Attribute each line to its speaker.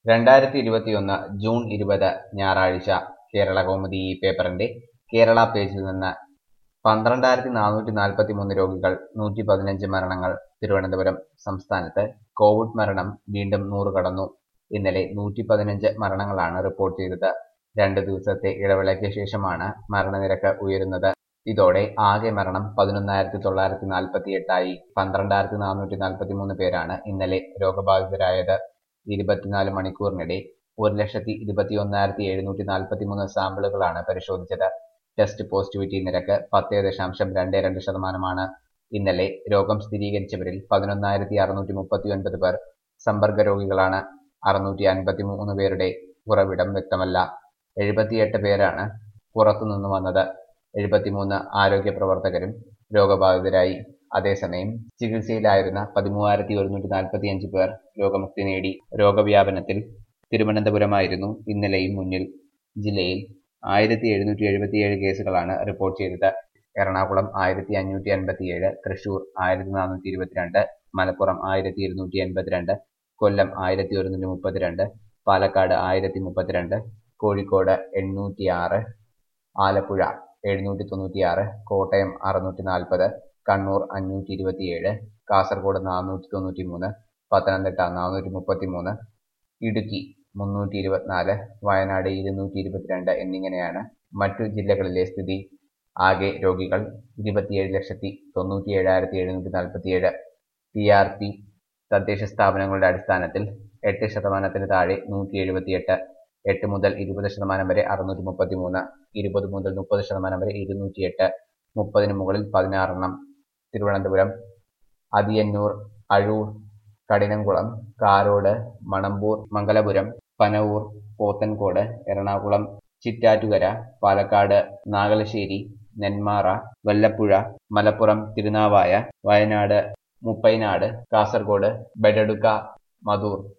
Speaker 1: രണ്ടായിരത്തി ഇരുപത്തിയൊന്ന് ജൂൺ ഇരുപത് ഞായറാഴ്ച കേരള കൗമുദി ഈ പേപ്പറിന്റെ കേരള പേജിൽ നിന്ന് പന്ത്രണ്ടായിരത്തി നാനൂറ്റി നാൽപ്പത്തി മൂന്ന് രോഗികൾ നൂറ്റി പതിനഞ്ച് മരണങ്ങൾ തിരുവനന്തപുരം സംസ്ഥാനത്ത് കോവിഡ് മരണം വീണ്ടും നൂറ് കടന്നു ഇന്നലെ നൂറ്റി പതിനഞ്ച് മരണങ്ങളാണ് റിപ്പോർട്ട് ചെയ്തത് രണ്ട് ദിവസത്തെ ഇടവേളയ്ക്ക് ശേഷമാണ് മരണനിരക്ക് ഉയരുന്നത് ഇതോടെ ആകെ മരണം പതിനൊന്നായിരത്തി തൊള്ളായിരത്തി നാൽപ്പത്തി എട്ടായി പന്ത്രണ്ടായിരത്തി നാനൂറ്റി നാൽപ്പത്തി മൂന്ന് പേരാണ് ഇന്നലെ രോഗബാധിതരായത് ഇരുപത്തിനാല് മണിക്കൂറിനിടെ ഒരു ലക്ഷത്തി ഇരുപത്തി ഒന്നായിരത്തി എഴുന്നൂറ്റി നാൽപ്പത്തി മൂന്ന് സാമ്പിളുകളാണ് പരിശോധിച്ചത് ടെസ്റ്റ് പോസിറ്റിവിറ്റി നിരക്ക് പത്ത് ദശാംശം രണ്ട് രണ്ട് ശതമാനമാണ് ഇന്നലെ രോഗം സ്ഥിരീകരിച്ചവരിൽ പതിനൊന്നായിരത്തി അറുന്നൂറ്റി മുപ്പത്തി ഒൻപത് പേർ സമ്പർക്ക രോഗികളാണ് അറുന്നൂറ്റി അൻപത്തി മൂന്ന് പേരുടെ ഉറവിടം വ്യക്തമല്ല എഴുപത്തിയെട്ട് പേരാണ് പുറത്തുനിന്ന് വന്നത് എഴുപത്തിമൂന്ന് ആരോഗ്യ പ്രവർത്തകരും രോഗബാധിതരായി അതേസമയം ചികിത്സയിലായിരുന്ന പതിമൂവായിരത്തി ഒരുന്നൂറ്റി നാൽപ്പത്തി അഞ്ച് പേർ രോഗമുക്തി നേടി രോഗവ്യാപനത്തിൽ തിരുവനന്തപുരമായിരുന്നു ഇന്നലെയും മുന്നിൽ ജില്ലയിൽ ആയിരത്തി എഴുന്നൂറ്റി എഴുപത്തിയേഴ് കേസുകളാണ് റിപ്പോർട്ട് ചെയ്തത് എറണാകുളം ആയിരത്തി അഞ്ഞൂറ്റി അൻപത്തിയേഴ് തൃശൂർ ആയിരത്തി നാനൂറ്റി ഇരുപത്തിരണ്ട് മലപ്പുറം ആയിരത്തി ഇരുന്നൂറ്റി എൺപത്തിരണ്ട് കൊല്ലം ആയിരത്തി ഒരുന്നൂറ്റി മുപ്പത്തിരണ്ട് പാലക്കാട് ആയിരത്തി മുപ്പത്തിരണ്ട് കോഴിക്കോട് എണ്ണൂറ്റി ആറ് ആലപ്പുഴ എഴുന്നൂറ്റി തൊണ്ണൂറ്റിയാറ് കോട്ടയം അറുന്നൂറ്റി നാൽപ്പത് കണ്ണൂർ അഞ്ഞൂറ്റി ഇരുപത്തിയേഴ് കാസർഗോഡ് നാനൂറ്റി തൊണ്ണൂറ്റി മൂന്ന് പത്തനംതിട്ട നാനൂറ്റി മുപ്പത്തി മൂന്ന് ഇടുക്കി മുന്നൂറ്റി ഇരുപത്തിനാല് വയനാട് ഇരുന്നൂറ്റി ഇരുപത്തിരണ്ട് എന്നിങ്ങനെയാണ് മറ്റു ജില്ലകളിലെ സ്ഥിതി ആകെ രോഗികൾ ഇരുപത്തിയേഴ് ലക്ഷത്തി തൊണ്ണൂറ്റി ഏഴായിരത്തി എഴുന്നൂറ്റി നാൽപ്പത്തിയേഴ് പി ആർ പി തദ്ദേശ സ്ഥാപനങ്ങളുടെ അടിസ്ഥാനത്തിൽ എട്ട് ശതമാനത്തിന് താഴെ നൂറ്റി എഴുപത്തിയെട്ട് എട്ട് മുതൽ ഇരുപത് ശതമാനം വരെ അറുന്നൂറ്റി മുപ്പത്തി മൂന്ന് ഇരുപത് മുതൽ മുപ്പത് ശതമാനം വരെ ഇരുന്നൂറ്റിയെട്ട് മുപ്പതിന് മുകളിൽ പതിനാറെണ്ണം തിരുവനന്തപുരം അതിയന്നൂർ അഴൂർ കഠിനംകുളം കാരോട് മണമ്പൂർ മംഗലപുരം പനവൂർ പോത്തൻകോട് എറണാകുളം ചിറ്റാറ്റുകര പാലക്കാട് നാഗലശ്ശേരി നെന്മാറ വല്ലപ്പുഴ മലപ്പുറം തിരുനാവായ വയനാട് മുപ്പൈനാട് കാസർഗോഡ് ബെഡടുക്ക മധൂർ